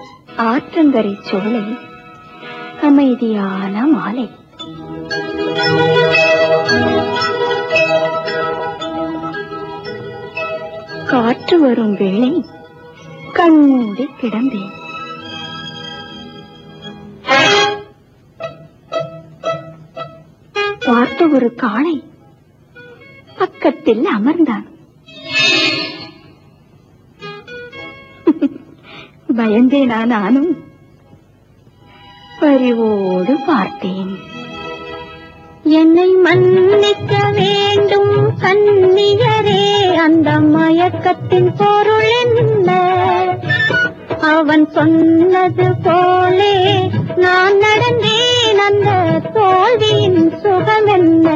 ஆற்றங்கரை சோலை அமைதியான மாலை காற்று வரும் வேளை கண்மூடி கிடந்தேன் பார்த்த ஒரு காளை பக்கத்தில் அமர்ந்தான் பயந்தேனா நானும் பரிவோடு பார்த்தேன் என்னை மன்னிக்க வேண்டும் கண்ணியரே அந்த மயக்கத்தின் பொருள் என்ன அவன் சொன்னது போலே நான் நடந்தேன் அந்த தோல்வியின் சுகம் என்ன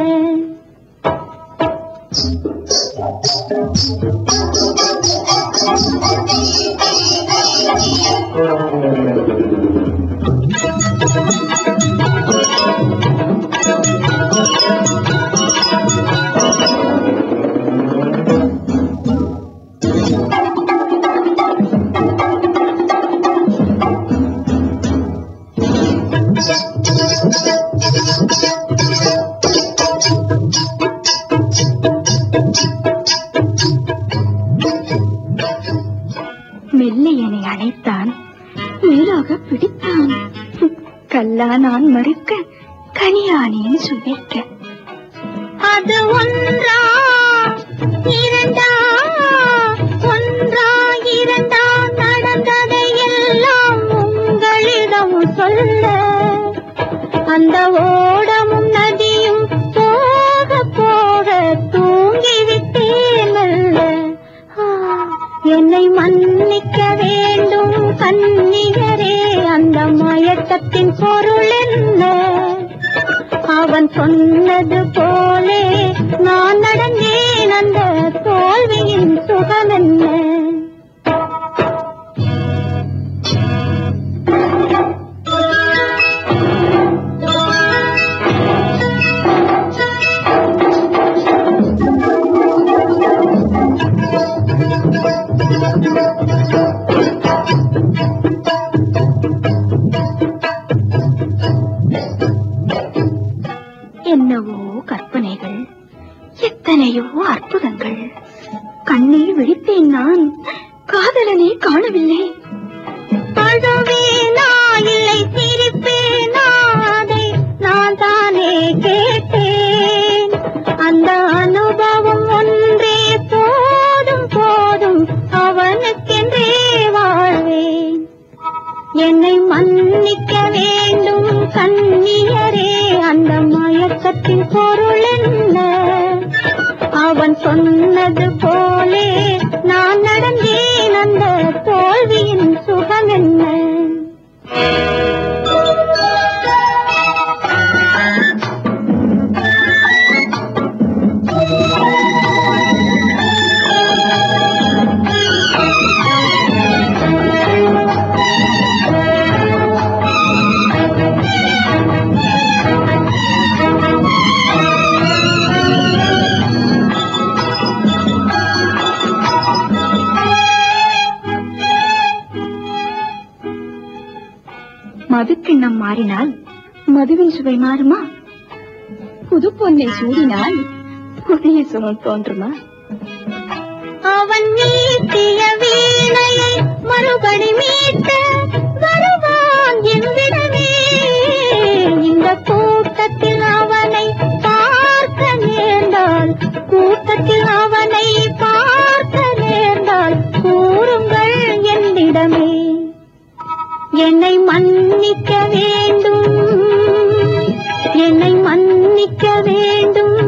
மெல்ல என்னை அழைத்தான் மேலாக பிடித்தான் கல்லா நான் மறுக்க கனியானேன் சுவைக்க அது ஒன்றா இரண்டா ஒன்றா இரண்டா நடந்ததை எல்லாம் உங்களிடம் சொல்ல அந்த ஓடமும் நதியும் போக போக தூங்கிவிட்டேன் மெல்ல. ஆ, என்னை மன்னிக்க வேண்டும் கண்ணியரே அந்த மயக்கத்தின் பொருள் என்ன அவன் சொன்னது போலே நான் நடந்தேன் அந்த தோல்வியின் சுகம் என்ன என்னவோ கற்பனைகள் எத்தனையோ அற்புதங்கள் கண்ணில் விழித்தேன் நான் காதலனை காணவில்லை அழுவேனா இல்லை சிரிப்பேனா அதை நான் தானே கேட்டேன் அந்த அனுபவம் ஒன்றே போதும் போதும் அவனுக்கென்றே வாழ்வேன் என்னை மன்னிக்க வேண்டும் கண்ணியரே அந்த மயக்கத்தின் பொருள் என்ன அவன் சொன்னது போலே நான் நடந்தேன் அந்த தோல்வியின் சுகம் என்ன மதுக்கிண்ணம் மாறினால் மதுவின் சுவை மாறுமா புது பொன்னை சூடினால் புதிய சுகம் தோன்றுமா அவன் மீட்டிய வீணையை மறுபடி மீட்ட வருவான் என்றிடவே இந்த கூட்டத்தில் அவனை பார்க்க நேர்ந்தால் கூட்டத்தில் அவனை பார்க்க நேர்ந்தால் கூறுங்கள் என்னிடமே என்னை மன்னிக்க வேண்டும் என்னை மன்னிக்க வேண்டும்